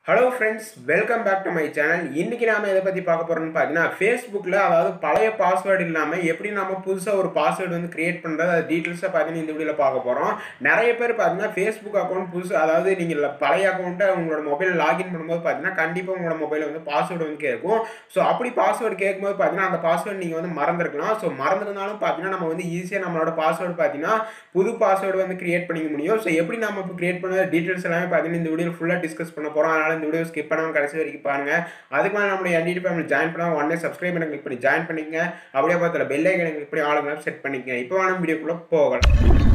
hello friends welcome back to my channel இன்னைக்கு நாம எதை பற்றி பார்க்க போறோம்னு பார்த்தீங்கன்னா ஃபேஸ்புக்கில் அதாவது பழைய பாஸ்வேர்டு இல்லாமல் எப்படி நம்ம புதுசாக ஒரு பாஸ்வேர்டு வந்து கிரியேட் பண்ணுறது அது டீட்டெயில்ஸாக பார்த்தீங்கன்னா இந்த வீடியோவில் பார்க்க போகிறோம் நிறைய பேர் பார்த்தீங்கன்னா ஃபேஸ்புக் அக்கௌண்ட் புதுசு அதாவது நீங்கள் பழைய அக்கௌண்ட்டை உங்களோட மொபைல் லாகின் பண்ணும்போது பார்த்தீங்கன்னா கண்டிப்பாக உங்களோட மொபைலில் வந்து பாஸ்வேர்டு வந்து கேட்கும் ஸோ அப்படி பாஸ்வேர்டு கேட்கும்போது பார்த்தீங்கன்னா அந்த பாஸ்வேர்டு நீங்கள் வந்து மறந்துருக்கலாம் ஸோ மறந்துருந்தாலும் பார்த்தீங்கன்னா நம்ம வந்து ஈஸியாக நம்மளோட பாஸ்வேர்டு பார்த்தீங்கன்னா புது பாஸ்வேர்டு வந்து கிரியேட் பண்ணிக்க முடியும் ஸோ எப்படி நம்ம இப்போ கிரியேட் பண்ணுறது டீட்டெயில்ஸ் எல்லாமே பார்த்தீங்கன்னா இந்த வீடியோ ஃபுல்லாக டிஸ்கஸ் பண்ண போகிறோம் அதனால் இந்த வீடியோ ஸ்கிப் பண்ணாமல் கடைசி வரைக்கும் பாருங்க அதுக்கு மேலே நம்மளுடைய என்டிடி ஃபேமிலி ஜாயின் பண்ணால் உடனே சப்ஸ்கிரைப் பண்ணி கிளிக் பண்ணி ஜாயின் பண்ணிக்கங்க அப்படியே பார்த்துல பெல் ஐக்கனை கிளிக் பண்ணி ஆளுங்க செட் பண்ணிக்கங்க இப்போ வேணும் வீடியோக்குள்ளே போகலாம்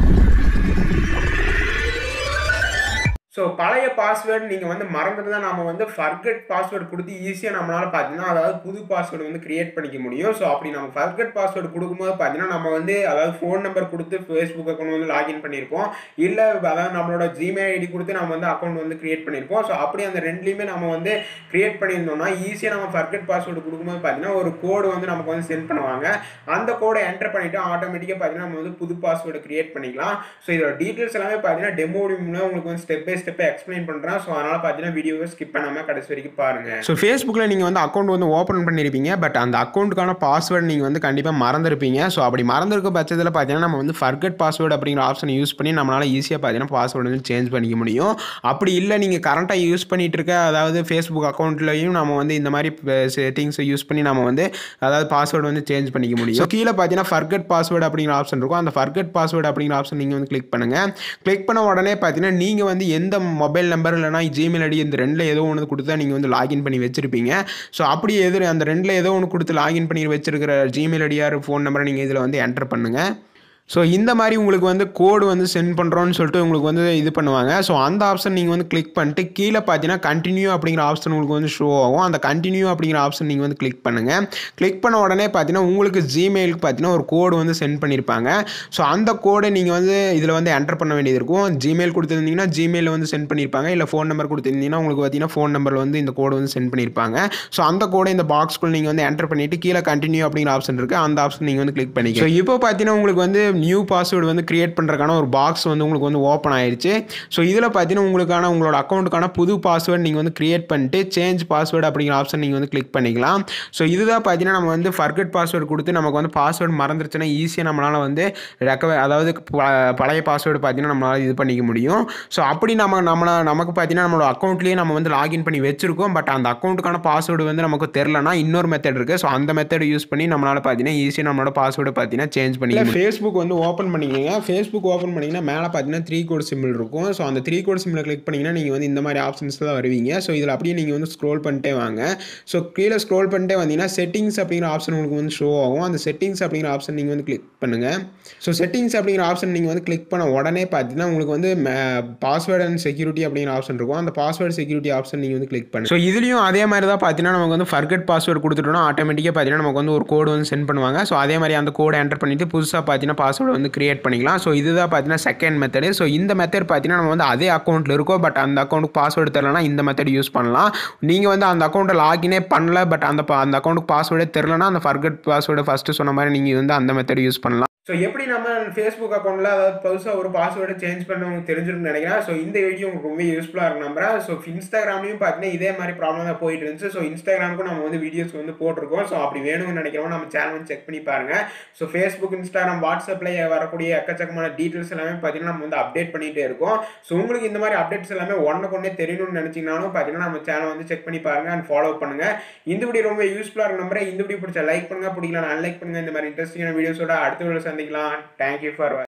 ஸோ பழைய பாஸ்வேர்டு நீங்கள் வந்து மறந்துட்டு தான் நம்ம வந்து ஃபர்கட் பாஸ்வேர்டு கொடுத்து ஈஸியாக நம்மளால் பார்த்தீங்கன்னா அதாவது புது பாஸ்வேர்டு வந்து கிரியேட் பண்ணிக்க முடியும் ஸோ அப்படி நம்ம ஃபர்கட் பாஸ்வேர்டு கொடுக்கும்போது பார்த்தீங்கன்னா நம்ம வந்து அதாவது ஃபோன் நம்பர் கொடுத்து ஃபேஸ்புக் அக்கௌண்ட் வந்து லாகின் பண்ணியிருப்போம் இல்லை அதாவது நம்மளோட ஜிமெயில் ஐடி கொடுத்து நம்ம வந்து அக்கௌண்ட் வந்து கிரியேட் பண்ணியிருப்போம் ஸோ அப்படி அந்த ரெண்டுலேயுமே நம்ம வந்து கிரியேட் பண்ணியிருந்தோம்னா ஈஸியாக நம்ம ஃபர்கட் பாஸ்வேர்டு கொடுக்கும்போது பார்த்தீங்கன்னா ஒரு கோடு வந்து நமக்கு வந்து சென்ட் பண்ணுவாங்க அந்த கோடை என்டர் பண்ணிவிட்டு ஆட்டோமேட்டிக்காக பார்த்தீங்கன்னா நம்ம வந்து புது பாஸ்வேர்டு கிரியேட் பண்ணிக்கலாம் ஸோ இதோட டீட்டெயில்ஸ் எல்லாமே பார்த்தீங்கன்னா டெமோ மூலம் உங்களுக்கு வந்து ஸ்டெப் பை ஸ்டெப்பை எக்ஸ்பிளைன் பண்ணுறேன் ஸோ அதனால் பார்த்தீங்கன்னா வீடியோவை ஸ்கிப் பண்ணாமல் கடைசி வரைக்கும் பாருங்கள் ஸோ ஃபேஸ்புக்கில் நீங்கள் வந்து அக்கௌண்ட் வந்து ஓப்பன் பண்ணியிருப்பீங்க பட் அந்த அக்கௌண்ட்டுக்கான பாஸ்வேர்டு நீங்கள் வந்து கண்டிப்பாக மறந்துருப்பீங்க ஸோ அப்படி மறந்துருக்க பட்சத்தில் பார்த்தீங்கன்னா நம்ம வந்து ஃபர்கட் பாஸ்வேர்டு அப்படிங்கிற ஆப்ஷனை யூஸ் பண்ணி நம்மளால் ஈஸியாக பார்த்தீங்கன்னா பாஸ்வேர்டு வந்து சேஞ்ச் பண்ணிக்க முடியும் அப்படி இல்லை நீங்கள் கரண்ட்டாக யூஸ் பண்ணிட்டு இருக்க அதாவது ஃபேஸ்புக் அக்கௌண்ட்லையும் நம்ம வந்து இந்த மாதிரி செட்டிங்ஸை யூஸ் பண்ணி நம்ம வந்து அதாவது பாஸ்வேர்டு வந்து சேஞ்ச் பண்ணிக்க முடியும் ஸோ கீழே பார்த்தீங்கன்னா ஃபர்கட் பாஸ்வேர்டு அப்படிங்கிற ஆப்ஷன் இருக்கும் அந்த ஃபர்கட் பாஸ்வேர்டு அப்படிங்கிற ஆப்ஷன் நீங்கள் வந்து கிளிக் பண்ணுங்கள் கிளிக் பண்ண உடனே பார்த்தீங்கன்னா நீங்கள் வந்து எந்த மொபைல் நம்பர் இல்லைனா ஜிமெயில் ஐடி இந்த ரெண்டில் ஏதோ ஒன்று கொடுத்தா நீங்கள் வந்து லாகின் பண்ணி வச்சிருப்பீங்க ஸோ அப்படி எது அந்த ரெண்டில் ஏதோ ஒன்று கொடுத்து லாகின் பண்ணி வச்சிருக்கிற ஜிமெயில் ஐடியார் ஃபோன் நம்பரை நீங்கள் இதில் வந்து என்டர் பண்ணுங்கள் ஸோ இந்த மாதிரி உங்களுக்கு வந்து கோடு வந்து சென்ட் பண்ணுறோன்னு சொல்லிட்டு உங்களுக்கு வந்து இது பண்ணுவாங்க ஸோ அந்த ஆப்ஷன் நீங்கள் வந்து கிளிக் பண்ணிட்டு கீழே பார்த்தீங்கன்னா கண்டினியூ அப்படிங்கிற ஆப்ஷன் உங்களுக்கு வந்து ஷோ ஆகும் அந்த கண்டினியூ அப்படிங்கிற ஆப்ஷன் நீங்கள் வந்து கிளிக் பண்ணுங்கள் கிளிக் பண்ண உடனே பார்த்தீங்கன்னா உங்களுக்கு ஜிமெயிலுக்கு பார்த்தீங்கன்னா ஒரு கோடு வந்து சென்ட் பண்ணியிருப்பாங்க ஸோ அந்த கோடை நீங்கள் வந்து இதில் வந்து என்டர் பண்ண வேண்டியது இருக்கும் ஜிமெயில் கொடுத்துருந்தீங்கன்னா ஜிமெயிலில் வந்து சென்ட் பண்ணியிருப்பாங்க இல்லை ஃபோன் நம்பர் கொடுத்துருந்தீங்கன்னா உங்களுக்கு பார்த்தீங்கன்னா ஃபோன் நம்பரில் வந்து இந்த கோடு வந்து சென்ட் பண்ணியிருப்பாங்க ஸோ அந்த கோடை இந்த பாக்ஸ்க்குள்ள நீங்கள் வந்து என்டர் பண்ணிவிட்டு கீழே கண்டினியூ அப்படிங்கிற ஆப்ஷன் இருக்குது அந்த ஆப்ஷன் நீங்கள் வந்து கிளிக் பண்ணிக்க ஸோ இப்போ பார்த்தீங்கன்னா உங்களுக்கு வந்து நியூ பாஸ்வேர்டு வந்து கிரியேட் பண்ணுறதுக்கான ஒரு பாக்ஸ் வந்து உங்களுக்கு வந்து ஓப்பன் ஆயிடுச்சு ஸோ இதில் பார்த்தீங்கன்னா உங்களுக்கான உங்களோட அக்கௌண்ட்டுக்கான புது பாஸ்வேர்டு நீங்கள் வந்து கிரியேட் பண்ணிட்டு சேஞ்ச் பாஸ்வேர்டு அப்படிங்கிற ஆப்ஷன் நீங்கள் வந்து கிளிக் பண்ணிக்கலாம் ஸோ இதுதான் பார்த்தீங்கன்னா நம்ம வந்து ஃபர்கட் பாஸ்வேர்டு கொடுத்து நமக்கு வந்து பாஸ்வேர்டு மறந்துருச்சுன்னா ஈஸியாக நம்மளால் வந்து ரெக்கவர் அதாவது ப- பழைய பாஸ்வேர்டு பார்த்தீங்கன்னா நம்மளால் இது பண்ணிக்க முடியும் ஸோ அப்படி நம்ம நம்மளை நமக்கு பார்த்தீங்கன்னா நம்மளோட அக்கௌண்ட்லேயே நம்ம வந்து லாகின் பண்ணி வச்சிருக்கோம் பட் அந்த அக்கௌண்ட்டுக்கான பாஸ்வேர்டு வந்து நமக்கு தெரிலனா இன்னொரு மெத்தட் இருக்குது ஸோ அந்த மெத்தட் யூஸ் பண்ணி நம்மளால் பார்த்தீங்கன்னா ஈஸியாக நம்மளோட பாஸ்வேர்டு பார்த்தீங்கன்னா சேஞ்ச் பண்ணி ஃபேஸ்புக் வந்து ஓப்பன் பண்ணிக்கங்க ஃபேஸ்புக் ஓப்பன் பண்ணிங்கன்னா மேலே பார்த்தீங்கன்னா த்ரீ கோட் சிம்பிள் இருக்கும் ஸோ அந்த த்ரீ கோட் சிம்பிளை கிளிக் பண்ணிங்கன்னா நீங்கள் வந்து இந்த மாதிரி ஆப்ஷன்ஸ் தான் வருவீங்க ஸோ இதில் அப்படியே நீங்கள் வந்து ஸ்க்ரோல் பண்ணிட்டே வாங்க ஸோ கீழே ஸ்க்ரோல் பண்ணிட்டே வந்தீங்கன்னா செட்டிங்ஸ் அப்படிங்கிற ஆப்ஷன் உங்களுக்கு வந்து ஷோ ஆகும் அந்த செட்டிங்ஸ் அப்படிங்கிற ஆப்ஷன் நீங்கள் வந்து கிளிக் பண்ணுங்கள் ஸோ செட்டிங்ஸ் அப்படிங்கிற ஆப்ஷன் நீங்கள் வந்து கிளிக் பண்ண உடனே பார்த்தீங்கன்னா உங்களுக்கு வந்து பாஸ்வேர்டு அண்ட் செக்யூரிட்டி அப்படிங்கிற ஆப்ஷன் இருக்கும் அந்த பாஸ்வேர்டு செக்யூரிட்டி ஆப்ஷன் நீங்கள் வந்து கிளிக் பண்ணுங்க ஸோ இதுலேயும் அதே மாதிரி தான் பார்த்தீங்கன்னா நமக்கு வந்து ஃபர்கட் பாஸ்வேர்டு கொடுத்துட்டோம்னா ஆட்டோமேட்டிக்காக பார்த்தீங்கன்னா நமக்கு வந்து ஒரு கோடு வந்து சென்ட் பண்ணுவாங்க ஸோ அதே மாதிரி அந்த கோடை என்டர் பண்ணிட்டு புதுசாக பார்த்தீங்கன்னா பாஸ்வேர்டு வந்து கிரியேட் பண்ணிக்கலாம் ஸோ இதுதான் பார்த்தீங்கன்னா செகண்ட் மெத்தடு ஸோ இந்த மெத்தட் பார்த்தீங்கன்னா நம்ம வந்து அதே அக்கௌண்ட்டில் இருக்கோம் பட் அந்த அக்கௌண்ட்டுக்கு பாஸ்வேர்டு தெரிலனா இந்த மெத்தட் யூஸ் பண்ணலாம் நீங்கள் வந்து அந்த அக்கௌண்ட்டை லாகினே பண்ணல பட் அந்த pa- அந்த அக்கௌண்ட்டுக்கு பாஸ்வேர்டே தெரிலனா அந்த ஃபர்கட் பாஸ்வேர்டு ஃபஸ்ட்டு சொன்ன மாதிரி நீங்கள் வந்து அந்த மெத்தட் யூஸ் பண்ணலாம் ஸோ எப்படி நம்ம ஃபேஸ்புக் அக்கௌண்ட்டில் அதாவது புதுசாக ஒரு பாஸ்வேர்டு சேஞ்ச் பண்ண உங்களுக்கு தெரிஞ்சிருக்குன்னு நினைக்கிறேன் ஸோ இந்த வீடியோ உங்களுக்கு ரொம்ப யூஸ்ஃபுல்லாக இருக்கும் நம்புறேன் ஸோ இன்ஸ்டாகிராம்லையும் பார்த்தீங்கன்னா இதே மாதிரி ப்ராப்ளம் தான் போயிட்டு இருந்துச்சு ஸோ இன்ஸ்டாகிராமுக்கும் நம்ம வந்து வீடியோஸ் வந்து போட்டிருக்கோம் ஸோ அப்படி வேணும்னு நினைக்கிறவங்க நம்ம சேனல் வந்து செக் பண்ணி பாருங்க ஸோ ஃபேஸ்புக் இன்ஸ்டாகிராம் வாட்ஸ்அப்பில் வரக்கூடிய எக்கச்சக்கமான டீட்டெயில்ஸ் எல்லாமே பார்த்தீங்கன்னா நம்ம வந்து அப்டேட் பண்ணிகிட்டே இருக்கோம் ஸோ உங்களுக்கு இந்த மாதிரி அப்டேட்ஸ் எல்லாமே ஒன்று கொண்டே தெரியணும்னு நினச்சிங்கனாலும் பார்த்தீங்கன்னா நம்ம சேனல் வந்து செக் பண்ணி பாருங்க அண்ட் ஃபாலோ பண்ணுங்க இந்த வீடியோ ரொம்ப யூஸ்ஃபுல்லாக இருக்கும் நம்புறேன் இந்த வீடியோ பிடிச்ச லைக் பண்ணுங்க பிடிக்கல அன்லைக் பண்ணுங்க இந்த மாதிரி இன்ட்ரெஸ்டிங்கான வீடியோஸோட அடுத்த வீடியோ சந்திக்கலாம் தேங்க்யூ ஃபார்